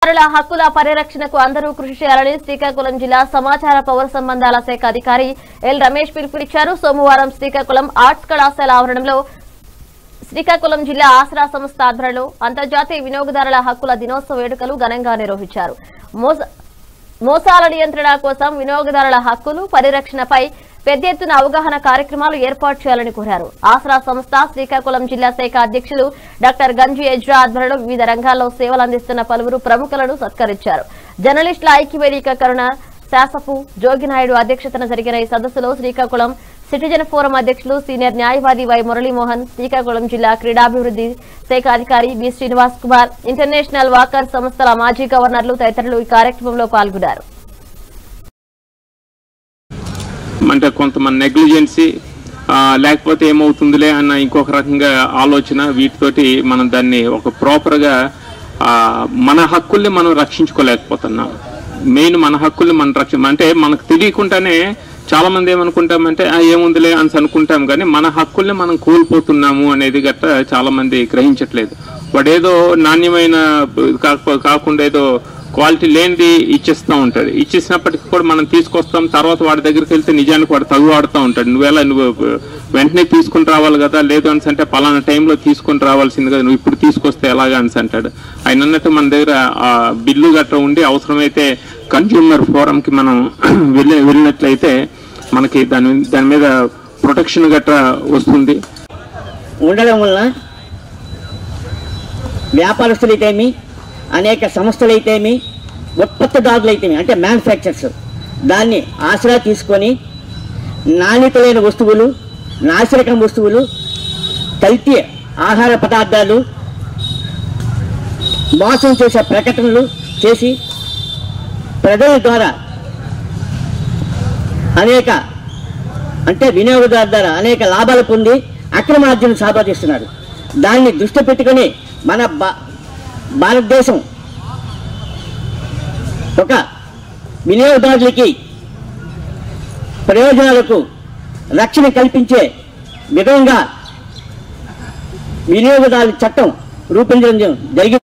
వినియోగదారుల హక్కుల పరిరక్షణకు అందరూ కృషి చేయాలని శ్రీకాకుళం జిల్లా సమాచార పౌర సంబంధాల శాఖ అధికారి ఎల్ రమేష్ పిలుపునిచ్చారు సోమవారం శ్రీకాకుళం ఆర్ట్స్ కళాశాల ఆవరణంలో శ్రీకాకుళం జిల్లా ఆసరా సంస్థ ఆధ్వర్యంలో అంతర్జాతీయ వినియోగదారుల హక్కుల దినోత్సవ వేడుకలు ఘనంగా నిర్వహించారు మోస- మోసాల నియంత్రణ కోసం వినియోగదారుల హక్కులు పరిరక్షణపై పెద్ద ఎత్తున అవగాహన కార్యక్రమాలు ఏర్పాటు చేయాలని కోరారు ఆసరా సంస్థ శ్రీకాకుళం జిల్లా శాఖ అధ్యక్షులు డాక్టర్ గంజి ఎజ్రా ఆధ్వర్యంలో వివిధ రంగాల్లో సేవలు అందిస్తున్న పలువురు ప్రముఖులను సత్కరించారు జర్నలిస్టుల ఐక్యవేదిక కరుణ శాసపు జోగినాయుడు అధ్యక్షతన జరిగిన ఈ సదస్సులో శ్రీకాకుళం సిటిజన్ ఫోరం అధ్యక్షులు సీనియర్ న్యాయవాది వై మురళీమోహన్ శ్రీకాకుళం జిల్లా క్రీడాభివృద్ధి శాఖ అధికారి B Srinivas Kumar international walker సంస్థల మాజీ గవర్నర్లు తదితరులు ఈ కార్యక్రమంలో పాల్గొన్నారు అంటే కొంతమంది నెగ్లిజెన్సీ లేకపోతే ఏమవుతుందిలే అన్న ఇంకొక రకంగా ఆలోచన వీటితోటి మనం దాన్ని ఒక ప్రాపర్గా మన హక్కుల్ని మనం రక్షించుకోలేకపోతున్నాం మెయిన్ మన హక్కుల్ని మనం రక్ష అంటే మనకు తెలియకుండానే చాలా మంది ఏమనుకుంటామంటే "ఆ, ఏముందిలే అని అనుకుంటాం కానీ మన హక్కుల్ని మనం కోల్పోతున్నాము అనేది గట్ట చాలా మంది గ్రహించట్లేదు వాడేదో నాణ్యమైన కాకపో- కాకుండా ఏదో క్వాలిటీ లేనిది ఇచ్చేస్తూ ఉంటాడు ఇచ్చేసినప్పటికీ కూడా మనం తీసుకొస్తాం తర్వాత వాడి దగ్గరికి వెళ్తే నిజానికి వాడు తగు ఆడుతూ ఉంటాడు నువ్వేలా నువ్వు వెంటనే తీసుకుని రావాలి కదా లేదు అని అంటే పలానా టైంలో తీసుకుని రావాల్సింది కదా నువ్వు ఇప్పుడు తీసుకొస్తే ఎలాగా అని అంటాడు ఆయన అన్నట్టు మన దగ్గర ఆ బిల్లు గట్రా ఉండి అవసరమైతే కన్జ్యూమర్ ఫోరంకి మనం వెళ్ళి వెళ్ళినట్లయితే మనకి దాని దాని మీద ప్రొటెక్షన్ గట్రా వస్తుంది ఉండడం వలన వ్యాపారస్తులైతేమి అనేక సంస్థలైతేమి ఉత్పత్తిదారులైతేమి అంటే మ్యానుఫ్యాక్చర్స్ దాన్ని ఆసరా తీసుకొని నాణ్యత లేని వస్తువులు నాసిరకం వస్తువులు కల్తీ ఆహార పదార్థాలు మోసం చేసే ప్రకటనలు చేసి ప్రజల ద్వారా అనేక అంటే వినియోగదారు ద్వారా అనేక లాభాలు పొంది అక్రమార్జన సంపాదిస్తున్నారు దాన్ని దృష్టి పెట్టుకొని మన భా- భారతదేశం ఒక వినియోగదారులకి ప్రయోజనాలకు రక్షణ కల్పించే విధంగా వినియోగదారుల చట్టం రూపొందించడం జరిగింది